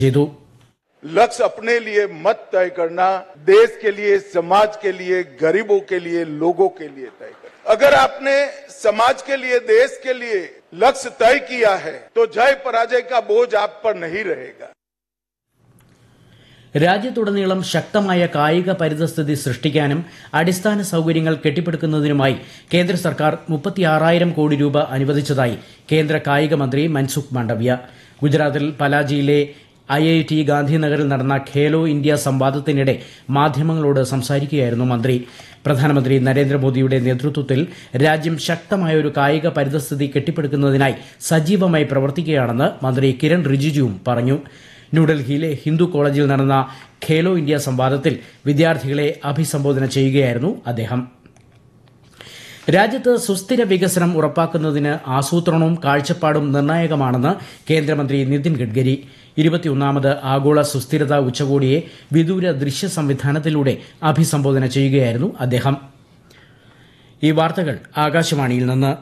ചെയ്തു लक्ष्य अपने लिए मत तय करना देश के लिए समाज के लिए गरीबों के लिए लोगों के लिए तय करना अगर आपने समाज के लिए देश के लिए लक्ष्य तय किया है तो जय पराजय का बोझ आप पर नहीं रहेगा രാജ്യത്തുടനീളം ശക്തമായ കായിക പരിതസ്ഥിതി സൃഷ്ടിക്കാനും അടിസ്ഥാന സൌകര്യങ്ങൾ കെട്ടിപ്പടുക്കുന്നതിനുമായി കേന്ദ്ര സർക്കാർ മുപ്പത്തിയാറായിരം കോടി രൂപ അനുവദിച്ചതായി കേന്ദ്ര കായിക മന്ത്രി മൻസുഖ് മാണ്ഡവ്യ ഗുജറാത്തിൽ പലാജിയിലെ ഐ ഐ ടി ഗാന്ധിനഗറിൽ നടന്ന ഖേലോ ഇന്ത്യ സംവാദത്തിനിടെ മാധ്യമങ്ങളോട് സംസാരിക്കുകയായിരുന്നു മന്ത്രി പ്രധാനമന്ത്രി നരേന്ദ്രമോദിയുടെ നേതൃത്വത്തിൽ രാജ്യം ശക്തമായ ഒരു കായിക പരിതസ്ഥിതി കെട്ടിപ്പടുക്കുന്നതിനായി സജീവമായി പ്രവർത്തിക്കുകയാണെന്ന് മന്ത്രി കിരൺ റിജിജുവും പറഞ്ഞു ന്യൂഡൽഹിയിലെ ഹിന്ദു കോളേജിൽ നടന്ന ഖേലോ ഇന്ത്യ സംവാദത്തിൽ വിദ്യാർത്ഥികളെ അഭിസംബോധന ചെയ്യുകയായിരുന്നു അദ്ദേഹം രാജ്യത്ത് സുസ്ഥിര വികസനം ഉറപ്പാക്കുന്നതിന് ആസൂത്രണവും കാഴ്ചപ്പാടും നിർണായകമാണെന്ന് കേന്ദ്രമന്ത്രി നിതിൻ ഗഡ്കരി ഇരുപത്തിയൊന്നാമത് ആഗോള സുസ്ഥിരതാ ഉച്ചകോടിയെ വിദൂര ദൃശ്യ സംവിധാനത്തിലൂടെ അഭിസംബോധന ചെയ്യുകയായിരുന്നു അദ്ദേഹം ഈ വാർത്തകൾ ആകാശവാണിയിൽ നിന്ന്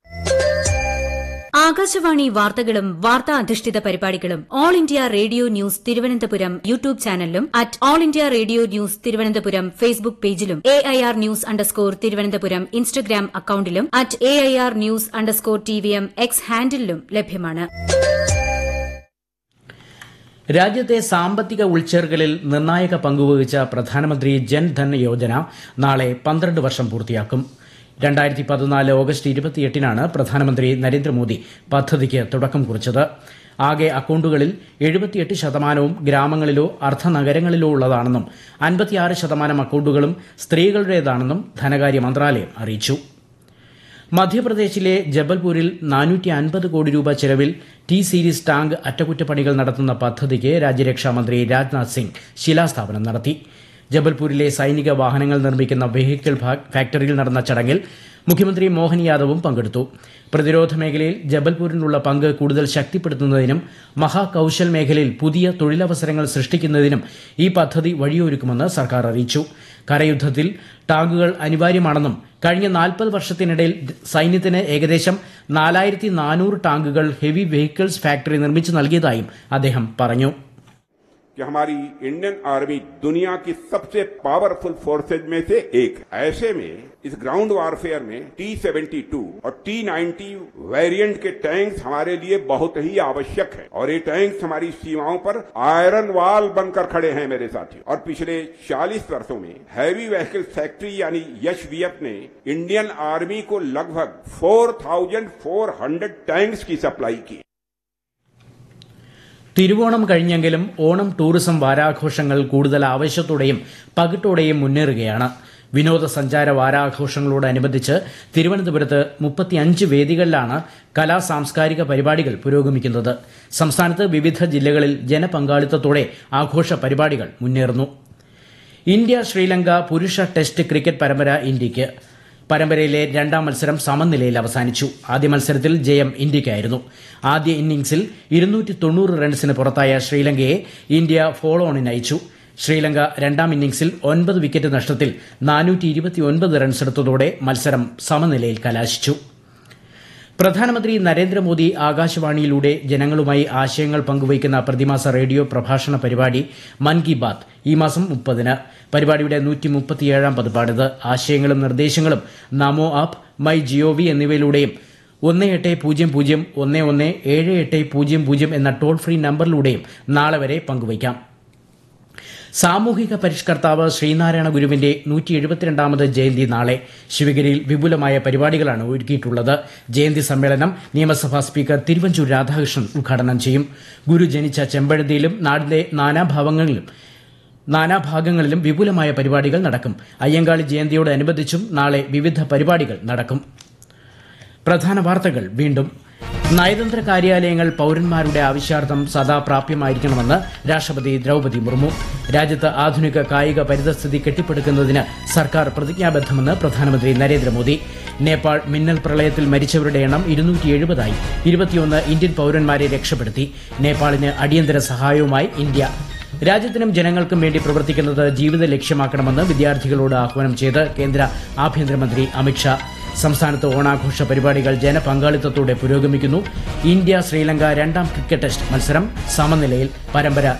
ആകാശവാണി വാർത്തകളും വാർത്താ അധിഷ്ഠിത പരിപാടികളും All India Radio News Thiruvananthapuram YouTube ചാനലിലും at All India Radio News Thiruvananthapuram Facebook പേജിലും A I R news underscore Thiruvananthapuram Instagram അക്കൌണ്ടിലും at A I R news underscore T V M X ഹാൻഡിലും ലഭ്യമാണ് രാജ്യത്തെ സാമ്പത്തിക ഉൾച്ചേർക്കലിൽ നിർണായക പങ്കുവഹിച്ച പ്രധാനമന്ത്രി ജൻധൻ യോജന നാളെ പന്ത്രണ്ട് വർഷം പൂർത്തിയാക്കും രണ്ടായിരത്തി പതിനാല് ഓഗസ്റ്റ് ഇരുപത്തിയെട്ടിനാണ് പ്രധാനമന്ത്രി നരേന്ദ്രമോദി പദ്ധതിക്ക് തുടക്കം കുറിച്ചത് ആകെ അക്കൌണ്ടുകളിൽ എഴുപത്തിയെട്ട് ശതമാനവും ഗ്രാമങ്ങളിലോ അർദ്ധനഗരങ്ങളിലോ ഉള്ളതാണെന്നും അൻപത്തിയാറ് ശതമാനം അക്കൌണ്ടുകളും സ്ത്രീകളുടേതാണെന്നും ധനകാര്യ മന്ത്രാലയം അറിയിച്ചു മധ്യപ്രദേശിലെ ജബൽപൂരിൽ നാനൂറ്റി അൻപത് കോടി രൂപ ചെലവിൽ ടി സീരീസ് ടാങ്ക് അറ്റകുറ്റപ്പണികൾ നടത്തുന്ന പദ്ധതിക്ക് രാജ്യരക്ഷാമന്ത്രി രാജ്നാഥ് സിംഗ് ശിലാസ്ഥാപനം നടത്തി ജബൽപൂരിലെ സൈനിക വാഹനങ്ങൾ നിർമ്മിക്കുന്ന വെഹിക്കിൾ ഫാക്ടറിയിൽ നടന്ന ചടങ്ങിൽ മുഖ്യമന്ത്രി മോഹൻ യാദവും പങ്കെടുത്തു പ്രതിരോധ മേഖലയിൽ ജബൽപൂരിനുള്ള പങ്ക് കൂടുതൽ ശക്തിപ്പെടുത്തുന്നതിനും മഹാകൌശൽ മേഖലയിൽ പുതിയ തൊഴിലവസരങ്ങൾ സൃഷ്ടിക്കുന്നതിനും ഈ പദ്ധതി വഴിയൊരുക്കുമെന്ന് സർക്കാർ അറിയിച്ചു കരയുദ്ധത്തിൽ ടാങ്കുകൾ അനിവാര്യമാണെന്നും കഴിഞ്ഞ നാൽപ്പത് വർഷത്തിനിടയിൽ സൈന്യത്തിന് ഏകദേശം നാലായിരത്തി നാനൂറ് ടാങ്കുകൾ ഹെവി വെഹിക്കിൾസ് ഫാക്ടറി നിർമ്മിച്ചു നൽകിയതായും അദ്ദേഹം പറഞ്ഞു कि हमारी इंडियन आर्मी दुनिया की सबसे पावरफुल फोर्सेज में से एक है ऐसे में इस ग्राउंड वारफेयर में टी सेवेंटी टू और टी नाइन्टी वेरिएंट के टैंक्स हमारे लिए बहुत ही आवश्यक है और ये टैंक्स हमारी सीमाओं पर आयरन वाल बनकर खड़े हैं मेरे साथियों और पिछले 40 वर्षों में हैवी व्हीकल फैक्ट्री यानी यश ने इंडियन आर्मी को लगभग 4,400 टैंक्स की सप्लाई की തിരുവോണം കഴിഞ്ഞെങ്കിലും ഓണം ടൂറിസം വാരാഘോഷങ്ങൾ കൂടുതൽ ആവേശത്തോടെയും പകിട്ടോടെയും മുന്നേറുകയാണ് വിനോദസഞ്ചാര വാരാഘോഷങ്ങളോടനുബന്ധിച്ച് തിരുവനന്തപുരത്ത് മുപ്പത്തിയഞ്ച് വേദികളിലാണ് കലാ സാംസ്കാരിക പരിപാടികൾ പുരോഗമിക്കുന്നത് സംസ്ഥാനത്ത് വിവിധ ജില്ലകളിൽ ജനപങ്കാളിത്തത്തോടെ ആഘോഷ പരിപാടികൾ മുന്നേറുന്നു ഇന്ത്യ ശ്രീലങ്ക പുരുഷ ടെസ്റ്റ് ക്രിക്കറ്റ് പരമ്പര ഇന്ത്യയ്ക്ക് പരമ്പരയിലെ രണ്ടാം മത്സരം സമനിലയിൽ അവസാനിച്ചു ആദ്യ മത്സരത്തിൽ ജയം ഇന്ത്യയ്ക്കായിരുന്നു ആദ്യ ഇന്നിംഗ്സിൽ ഇരുന്നൂറ്റി തൊണ്ണൂറ് റൺസിന് പുറത്തായ ശ്രീലങ്കയെ ഇന്ത്യ ഫോളോ ഓണിന് അയച്ചു ശ്രീലങ്ക രണ്ടാം ഇന്നിംഗ്സിൽ ഒൻപത് വിക്കറ്റ് നഷ്ടത്തിൽ നാനൂറ്റി ഇരുപത്തിയൊൻപത് റൺസെടുത്തതോടെ മത്സരം സമനിലയിൽ കലാശിച്ചു പ്രധാനമന്ത്രി നരേന്ദ്രമോദി ആകാശവാണിയിലൂടെ ജനങ്ങളുമായി ആശയങ്ങൾ പങ്കുവയ്ക്കുന്ന പ്രതിമാസ റേഡിയോ പ്രഭാഷണ പരിപാടി മൻ കി ബാത്ത് ഈ മാസം മുപ്പതിന് പരിപാടിയുടെ നൂറ്റി മുപ്പത്തിയേഴാം പതിപ്പാണിത് ആശയങ്ങളും നിർദ്ദേശങ്ങളും നമോ ആപ്പ് മൈ ജിഒവി എന്നിവയിലൂടെയും ഒന്ന് എട്ട് പൂജ്യം പൂജ്യം ഒന്ന് ഒന്ന് ഏഴ് എട്ട് പൂജ്യം പൂജ്യം എന്ന ടോൾ ഫ്രീ നമ്പറിലൂടെയും നാളെ വരെ പങ്കുവയ്ക്കാം സാമൂഹിക പരിഷ്കർത്താവ് ശ്രീനാരായണ ഗുരുവിന്റെ നൂറ്റി എഴുപത്തിരണ്ടാമത് ജയന്തി നാളെ ശിവഗിരിയിൽ വിപുലമായ പരിപാടികളാണ് ഒരുക്കിയിട്ടുള്ളത് ജയന്തി സമ്മേളനം നിയമസഭാ സ്പീക്കർ തിരുവഞ്ചൂർ രാധാകൃഷ്ണൻ ഉദ്ഘാടനം ചെയ്യും ഗുരു ജനിച്ച ചെമ്പഴന്തിയിലും നാടിന്റെ നാനാഭാവങ്ങളിലും നാനാഭാഗങ്ങളിലും വിപുലമായ പരിപാടികൾ നടക്കും അയ്യങ്കാളി ജയന്തിയോടനുബന്ധിച്ചും നാളെ വിവിധ പരിപാടികൾ നടക്കും പ്രധാന വാർത്തകൾ വീണ്ടും നയതന്ത്ര കാര്യാലയങ്ങൾ പൌരന്മാരുടെ ആവശ്യാർത്ഥം സദാ പ്രാപ്യമായിരിക്കണമെന്ന് രാഷ്ട്രപതി ദ്രൌപതി മുർമു രാജ്യത്ത് ആധുനിക കായിക പരിതസ്ഥിതി കെട്ടിപ്പടുക്കുന്നതിന് സർക്കാർ പ്രതിജ്ഞാബദ്ധമെന്ന് പ്രധാനമന്ത്രി നരേന്ദ്രമോദി നേപ്പാൾ മിന്നൽ പ്രളയത്തിൽ മരിച്ചവരുടെ എണ്ണം ഇരുന്നൂറ്റി എഴുപതായി ഇരുപത്തിയൊന്ന് ഇന്ത്യൻ പൌരന്മാരെ രക്ഷപ്പെടുത്തി നേപ്പാളിന് അടിയന്തര സഹായവുമായി ഇന്ത്യ രാജ്യത്തിനും ജനങ്ങൾക്കും വേണ്ടി പ്രവർത്തിക്കുന്നത് ജീവിത ലക്ഷ്യമാക്കണമെന്ന് വിദ്യാർത്ഥികളോട് ആഹ്വാനം ചെയ്ത് കേന്ദ്ര ആഭ്യന്തരമന്ത്രി അമിത്ഷാ സംസ്ഥാനത്ത് ഓണാഘോഷ പരിപാടികൾ ജനപങ്കാളിത്തത്തോടെ പുരോഗമിക്കുന്നു ഇന്ത്യ ശ്രീലങ്ക രണ്ടാം ക്രിക്കറ്റ് ടെസ്റ്റ് മത്സരം സമനിലയിൽ പരമ്പര